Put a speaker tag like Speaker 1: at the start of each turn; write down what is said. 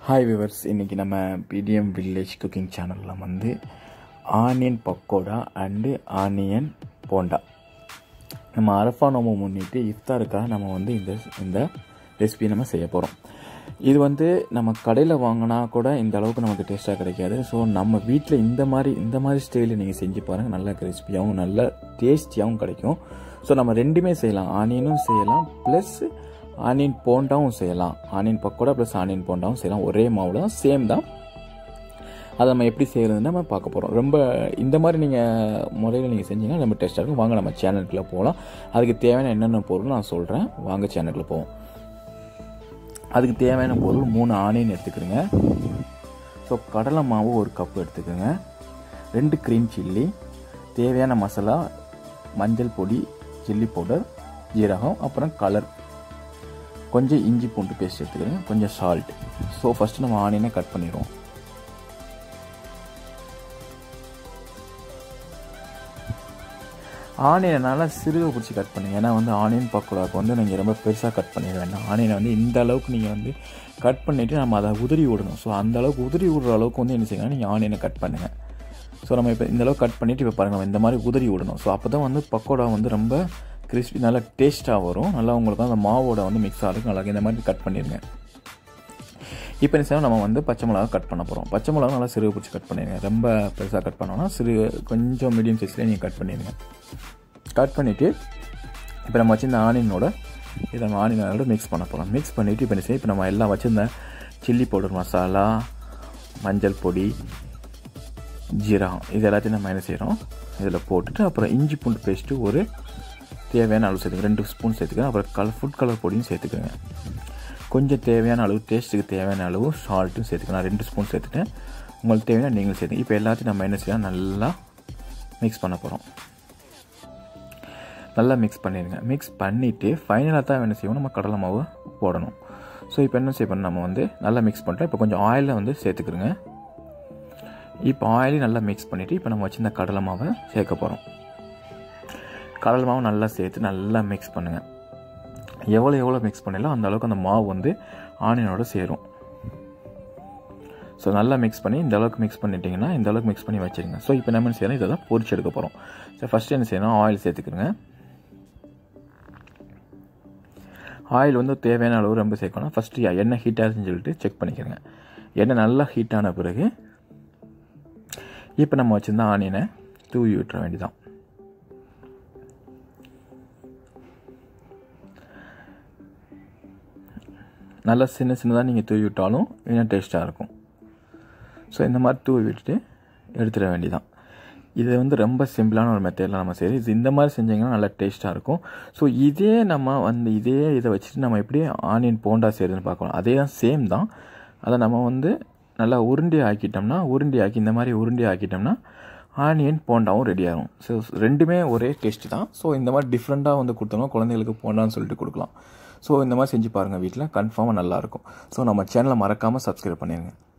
Speaker 1: hi viewers இன்றைக்கி நம்ம பிடிஎம் village cooking சேனலில் வந்து onion pakoda and onion bonda நம்ம அரஃபா நோம்பு முன்னிட்டு இஃப்தாருக்காக நம்ம வந்து இந்த இந்த ரெசிபி நம்ம செய்ய போகிறோம் இது வந்து நம்ம கடையில் வாங்கினா கூட இந்த அளவுக்கு நமக்கு டேஸ்ட்டாக கிடைக்காது ஸோ நம்ம வீட்டில் இந்த மாதிரி இந்த மாதிரி ஸ்டைலில் நீங்கள் செஞ்சு பாருங்கள் நல்ல கிறிஸ்பியாகவும் நல்ல டேஸ்டியாகவும் கிடைக்கும் ஸோ நம்ம ரெண்டுமே செய்யலாம் ஆனியனும் செய்யலாம் ப்ளஸ் ஆனியன் போண்டாவும் செய்யலாம் ஆனியன் பக்கோடா ப்ளஸ் ஆனியன் போண்டாவும் செய்யலாம் ஒரே மாவில் தான் சேம் தான் அதை நம்ம எப்படி செய்கிறதுன்னு நம்ம பார்க்க போகிறோம் ரொம்ப இந்த மாதிரி நீங்கள் முறையில் நீங்கள் செஞ்சீங்கன்னா ரொம்ப டேஸ்ட்டாக இருக்கும் வாங்க நம்ம சேனலுக்குள்ளே போகலாம் அதுக்கு தேவையான என்னென்ன பொருள் நான் சொல்கிறேன் வாங்க சேனலுக்குள்ளே போவோம் அதுக்கு தேவையான பொருள் மூணு ஆனியன் எடுத்துக்கிறோங்க ஸோ கடலை மாவு ஒரு கப்பு எடுத்துக்கோங்க ரெண்டு க்ரீன் சில்லி தேவையான மசாலா மஞ்சள் பொடி சில்லி பவுடர் ஜீரகம் அப்புறம் கலர் கொஞ்சம் இஞ்சி பூண்டு பேஸ்ட் எடுத்துக்கிறேன் கொஞ்சம் சால்ட் ஸோ ஃபஸ்ட்டு நம்ம ஆனியனை கட் பண்ணிடுவோம் ஆனியனை நல்லா சிறுக பிடிச்சி கட் பண்ணுங்கள் ஏன்னா வந்து ஆனியன் பக்கோடாவுக்கு வந்து நீங்கள் ரொம்ப பெருசாக கட் பண்ணிட வேண்டாம் ஆனியனை வந்து இந்த அளவுக்கு நீங்கள் வந்து கட் பண்ணிவிட்டு நம்ம அதை உதிரி விடணும் ஸோ அந்த அளவுக்கு உதிரி விடுற அளவுக்கு வந்து என்ன செய்யணும் நீங்கள் ஆனியனை கட் பண்ணுங்கள் ஸோ நம்ம இப்போ இந்த அளவுக்கு கட் பண்ணிவிட்டு இப்போ பாருங்கள் இந்த மாதிரி உதிரி விடணும் ஸோ அப்போ தான் வந்து பக்கோடா வந்து ரொம்ப கிறிஸ்பி நல்லா டேஸ்ட்டாக வரும் நல்லா உங்களுக்கு அந்த மாவோட வந்து மிக்ஸ் ஆகும் நல்லா இந்த மாதிரி கட் பண்ணிடுங்க இப்போ என்ன செய்யணும் நம்ம வந்து பச்சை மிளகா கட் பண்ண போகிறோம் பச்சை மிளகா நல்லா சிறு பிடிச்சி கட் பண்ணிடுங்க ரொம்ப பெருசாக கட் பண்ணோன்னா சிறு கொஞ்சம் மீடியம் சைஸ்லேயே நீங்கள் கட் பண்ணிடுங்க கட் பண்ணிவிட்டு இப்போ நம்ம வச்சிருந்த ஆனியனோட இதை நம்ம ஆனியனோட மிக்ஸ் பண்ண போகிறோம் மிக்ஸ் பண்ணிவிட்டு இப்போ என்ன செய்யும் இப்போ நம்ம எல்லாம் வச்சுருந்த சில்லி பவுடர் மசாலா மஞ்சள் பொடி ஜீரகம் இது எல்லாத்தையும் நம்ம என்ன செய்கிறோம் இதில் போட்டுட்டு அப்புறம் இஞ்சி பூண்டு பேஸ்ட்டு ஒரு தேவையான அளவு சேர்த்துக்கங்க ரெண்டு ஸ்பூன் சேர்த்துக்கங்க அப்புறம் கலர் ஃபுட் கலர் பொடியும் சேர்த்துக்கோங்க கொஞ்சம் தேவையான அளவு டேஸ்ட்டுக்கு தேவையான அளவு சால்ட்டும் சேர்த்துக்கலாம் நான் ரெண்டு ஸ்பூன் சேர்த்துட்டேன் உங்களுக்கு தேவையான நீங்களும் சேர்த்து இப்போ எல்லாத்தையும் நம்ம என்ன செய்யலாம் நல்லா மிக்ஸ் பண்ண போகிறோம் நல்லா மிக்ஸ் பண்ணிடுங்க மிக்ஸ் பண்ணிவிட்டு ஃபைனலாக தான் என்ன செய்வோம் நம்ம கடலை மாவு போடணும் ஸோ இப்போ என்ன செய்யணும் நம்ம வந்து நல்லா மிக்ஸ் பண்ணிட்டோம் இப்போ கொஞ்சம் ஆயிலில் வந்து சேர்த்துக்கிறோங்க இப்போ ஆயிலையும் நல்லா மிக்ஸ் பண்ணிவிட்டு இப்போ நம்ம வச்சுருந்த கடலை மாவை சேர்க்க போகிறோம் கடலை மாவு நல்லா சேர்த்து நல்லா மிக்ஸ் பண்ணுங்கள் எவ்வளோ எவ்வளோ மிக்ஸ் பண்ணலாம் அந்த அளவுக்கு அந்த மாவு வந்து ஆனியனோட சேரும் ஸோ நல்லா மிக்ஸ் பண்ணி இந்த அளவுக்கு மிக்ஸ் பண்ணிட்டீங்கன்னா இந்த அளவுக்கு மிக்ஸ் பண்ணி வச்சுருங்க ஸோ இப்போ நம்ம என்ன செய்யணும் இதை தான் பொரிச்சு எடுக்க போகிறோம் ஸோ ஃபஸ்ட்டு என்ன செய்யணும் ஆயில் சேர்த்துக்கிறோங்க ஆயில் வந்து தேவையான அளவு ரொம்ப சேர்க்கணும் ஃபஸ்ட்டு எண்ணெய் ஹீட் ஆகுதுன்னு சொல்லிட்டு செக் பண்ணிக்கிறேங்க எண்ணெய் நல்லா ஹீட் ஆன பிறகு இப்போ நம்ம வச்சுருந்த ஆனியனை தூவி விட்டுற வேண்டியதான் நல்லா சின்ன சின்னதாக நீங்கள் தூவி விட்டாலும் இன்னும் டேஸ்ட்டாக இருக்கும் ஸோ இந்த மாதிரி தூவி விட்டுட்டு எடுத்துட வேண்டியதான் இது வந்து ரொம்ப சிம்பிளான ஒரு மெத்தடில் நம்ம செய்யுது இது இந்த மாதிரி செஞ்சிங்கன்னா நல்லா டேஸ்ட்டாக இருக்கும் ஸோ இதே நம்ம வந்து இதே இதை வச்சுட்டு நம்ம எப்படி ஆனியன் போண்டா செய்கிறதுன்னு பார்க்கலாம் அதே தான் சேம் தான் அதை நம்ம வந்து நல்லா உருண்டி ஆக்கிட்டோம்னா உருண்டி ஆக்கி இந்த மாதிரி உருண்டி ஆக்கிட்டோம்னா ஆனியன் போண்டாவும் ரெடி ஆகும் ஸோ ரெண்டுமே ஒரே டேஸ்ட்டு தான் ஸோ இந்த மாதிரி டிஃப்ரெண்ட்டாக வந்து கொடுத்தோம்னா குழந்தைகளுக்கு போண்டான்னு சொல்லிட்டு கொடுக்கலாம் ஸோ இந்த மாதிரி செஞ்சு பாருங்கள் வீட்டில் கன்ஃபார்மாக நல்லாயிருக்கும் ஸோ நம்ம சேனலை மறக்காமல் சப்ஸ்கிரைப் பண்ணிடுங்க